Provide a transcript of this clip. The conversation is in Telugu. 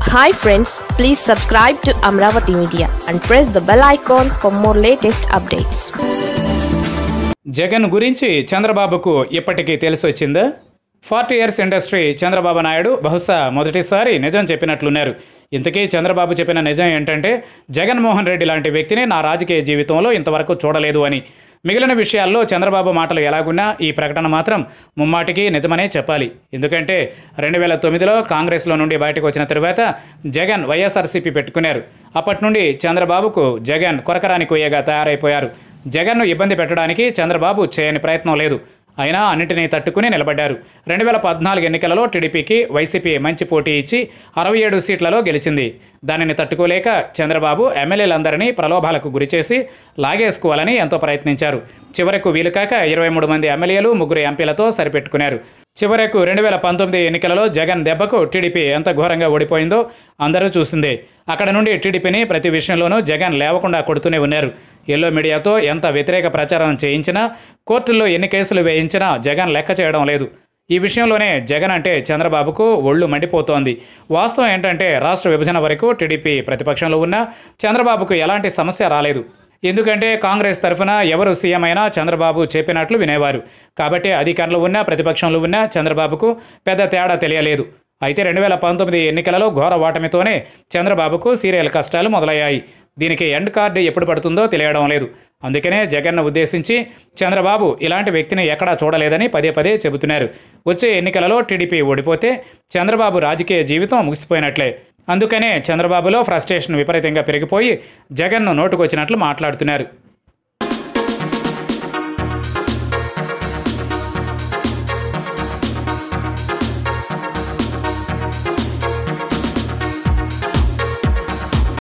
hi friends please subscribe to Amaravati media and press the bell icon for more latest updates Jagan గురించి చంద్రబాబుకు ఇప్పటికీ తెలిసి వచ్చిందా forty years industry Chandrababu Naidu బహుశా మొదటిసారి నిజం చెప్పినట్లున్నారు ఇంతకీ చంద్రబాబు చెప్పిన నిజం ఏంటంటే జగన్మోహన్ రెడ్డి లాంటి వ్యక్తిని నా రాజకీయ జీవితంలో ఇంతవరకు చూడలేదు అని మిగిలిన విషయాల్లో చంద్రబాబు మాటలు ఎలాగున్నా ఈ ప్రకటన మాత్రం ముమ్మాటికి నిజమనే చెప్పాలి ఎందుకంటే రెండు వేల తొమ్మిదిలో కాంగ్రెస్లో నుండి బయటకు వచ్చిన తరువాత జగన్ వైఎస్ఆర్సీపీ పెట్టుకున్నారు అప్పటి నుండి చంద్రబాబుకు జగన్ కొరకరాని కొయ్యగా తయారైపోయారు జగన్ను ఇబ్బంది పెట్టడానికి చంద్రబాబు చేయని ప్రయత్నం లేదు అయినా అన్నింటినీ తట్టుకుని నిలబడ్డారు రెండు వేల పద్నాలుగు ఎన్నికలలో టీడీపీకి వైసీపీ మంచి పోటీ ఇచ్చి అరవై ఏడు సీట్లలో గెలిచింది దానిని తట్టుకోలేక చంద్రబాబు ఎమ్మెల్యేలందరినీ ప్రలోభాలకు గురిచేసి లాగేసుకోవాలని ఎంతో ప్రయత్నించారు చివరకు వీలుకాక ఇరవై మూడు మంది ఎమ్మెల్యేలు ముగ్గురు ఎంపీలతో సరిపెట్టుకున్నారు చివరకు రెండు వేల పంతొమ్మిది ఎన్నికలలో జగన్ దెబ్బకు టీడీపీ ఎంత ఘోరంగా ఓడిపోయిందో అందరూ చూసిందే అక్కడ నుండి టీడీపీని ప్రతి విషయంలోనూ జగన్ లేవకుండా కొడుతూనే ఉన్నారు ఎల్లో మీడియాతో ఎంత వ్యతిరేక ప్రచారం చేయించినా కోర్టుల్లో ఎన్ని కేసులు వేయించినా జగన్ లెక్క చేయడం లేదు ఈ విషయంలోనే జగన్ అంటే చంద్రబాబుకు ఒళ్ళు మండిపోతోంది వాస్తవం ఏంటంటే రాష్ట్ర విభజన వరకు టీడీపీ ప్రతిపక్షంలో ఉన్నా చంద్రబాబుకు ఎలాంటి సమస్య రాలేదు ఎందుకంటే కాంగ్రెస్ తరఫున ఎవరు సీఎం అయినా చంద్రబాబు చెప్పినట్లు వినేవారు కాబట్టి అధికారంలో ఉన్న ప్రతిపక్షంలో ఉన్న చంద్రబాబుకు పెద్ద తేడా తెలియలేదు అయితే రెండు వేల పంతొమ్మిది ఎన్నికలలో ఘోర ఓటమితోనే చంద్రబాబుకు సీరియల్ కష్టాలు మొదలయ్యాయి దీనికి ఎండ్ కార్డు ఎప్పుడు పడుతుందో తెలియడం లేదు అందుకనే జగన్ను ఉద్దేశించి చంద్రబాబు ఇలాంటి వ్యక్తిని ఎక్కడా చూడలేదని పదే పదే చెబుతున్నారు వచ్చే ఎన్నికలలో టీడీపీ ఓడిపోతే చంద్రబాబు రాజకీయ జీవితం ముగిసిపోయినట్లే అందుకనే చంద్రబాబులో ఫ్రస్ట్రేషన్ విపరీతంగా పెరిగిపోయి జగన్ను నోటుకొచ్చినట్లు మాట్లాడుతున్నారు